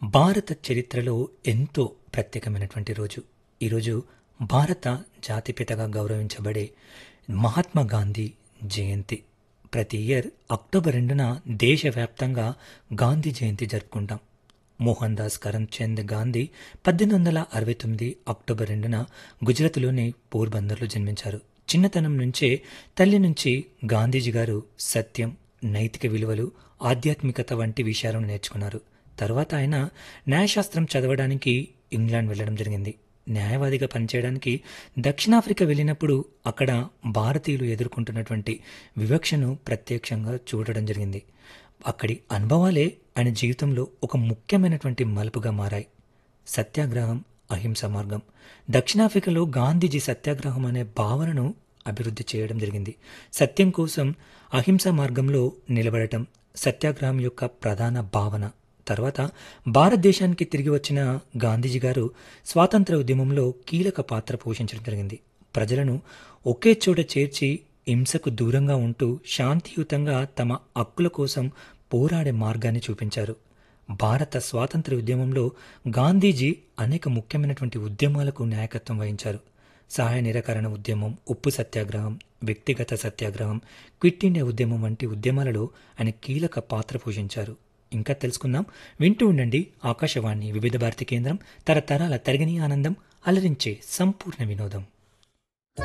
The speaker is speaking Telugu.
భారత చరిత్రలో ఎంతో ప్రత్యేకమైనటువంటి రోజు ఈరోజు భారత జాతిపితగా గౌరవించబడే మహాత్మా గాంధీ జయంతి ప్రతి ఇయర్ అక్టోబర్ రెండున దేశవ్యాప్తంగా గాంధీ జయంతి జరుపుకుంటాం మోహన్ దాస్ కరమ్చంద్ గాంధీ పద్దెనిమిది వందల అరవై తొమ్మిది అక్టోబర్ రెండున గుజరాత్లోని పోర్బందర్లో జన్మించారు చిన్నతనం నుంచే తల్లి నుంచి గాంధీజీ గారు సత్యం నైతిక విలువలు ఆధ్యాత్మికత వంటి విషయాలను నేర్చుకున్నారు తర్వాత ఆయన న్యాయశాస్త్రం చదవడానికి ఇంగ్లాండ్ వెళ్ళడం జరిగింది న్యాయవాదిగా పనిచేయడానికి దక్షిణాఫ్రికా వెళ్ళినప్పుడు అక్కడ భారతీయులు ఎదుర్కొంటున్నటువంటి వివక్షను ప్రత్యక్షంగా చూడడం జరిగింది అక్కడి అనుభవాలే ఆయన జీవితంలో ఒక ముఖ్యమైనటువంటి మలుపుగా మారాయి సత్యాగ్రహం అహింస మార్గం దక్షిణాఫ్రికాలో గాంధీజీ సత్యాగ్రహం అనే భావనను అభివృద్ధి చేయడం జరిగింది సత్యం కోసం అహింస మార్గంలో నిలబడటం సత్యాగ్రహం యొక్క ప్రధాన భావన తర్వాత భారతదేశానికి తిరిగి వచ్చిన గాంధీజీ గారు స్వాతంత్ర ఉద్యమంలో కీలక పాత్ర పోషించడం జరిగింది ప్రజలను ఒకే చోట చేర్చి హింసకు దూరంగా ఉంటూ శాంతియుతంగా తమ హక్కుల కోసం పోరాడే మార్గాన్ని చూపించారు భారత స్వాతంత్ర ఉద్యమంలో గాంధీజీ అనేక ముఖ్యమైనటువంటి ఉద్యమాలకు నాయకత్వం వహించారు సహాయ నిరాకరణ ఉద్యమం ఉప్పు సత్యాగ్రహం వ్యక్తిగత సత్యాగ్రహం క్విట్ ఇండియా ఉద్యమం వంటి ఉద్యమాలలో ఆయన కీలక పాత్ర పోషించారు ఇంకా తెలుసుకుందాం వింటూ ఉండండి ఆకాశవాణి వివిధ భారతి కేంద్రం తరతరాల తరగని ఆనందం అలరించే సంపూర్ణ వినోదం